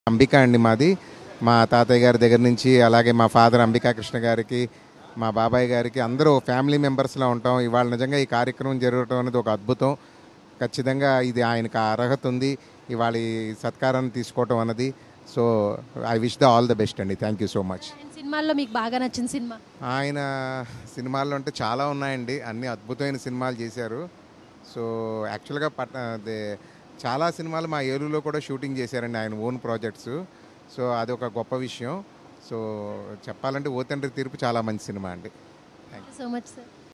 అంబిక అండి మాది మా తాతయ్య గారి దగ్గర నుంచి అలాగే మా ఫాదర్ అంబికా కృష్ణ గారికి మా బాబాయ్ గారికి అందరూ ఫ్యామిలీ మెంబర్స్లో ఉంటాం ఇవాళ నిజంగా ఈ కార్యక్రమం జరగటం అనేది ఒక అద్భుతం ఖచ్చితంగా ఇది ఆయనకు ఆ అర్హత ఉంది ఇవాళ ఈ సత్కారాన్ని తీసుకోవటం అన్నది so I wish the all the best అండి థ్యాంక్ యూ సో మచ్ ఆయన సినిమాల్లో మీకు బాగా నచ్చిన సినిమా ఆయన సినిమాల్లో అంటే చాలా ఉన్నాయండి అన్ని అద్భుతమైన సినిమాలు చేశారు సో యాక్చువల్గా పట్ అదే చాలా సినిమాలు మా ఏలూరులో కూడా షూటింగ్ చేశారండి ఆయన ఓన్ ప్రాజెక్ట్స్ సో అది ఒక గొప్ప విషయం సో చెప్పాలంటే ఓ తండ్రి తీర్పు చాలా మంచి సినిమా అండి thank you so much sir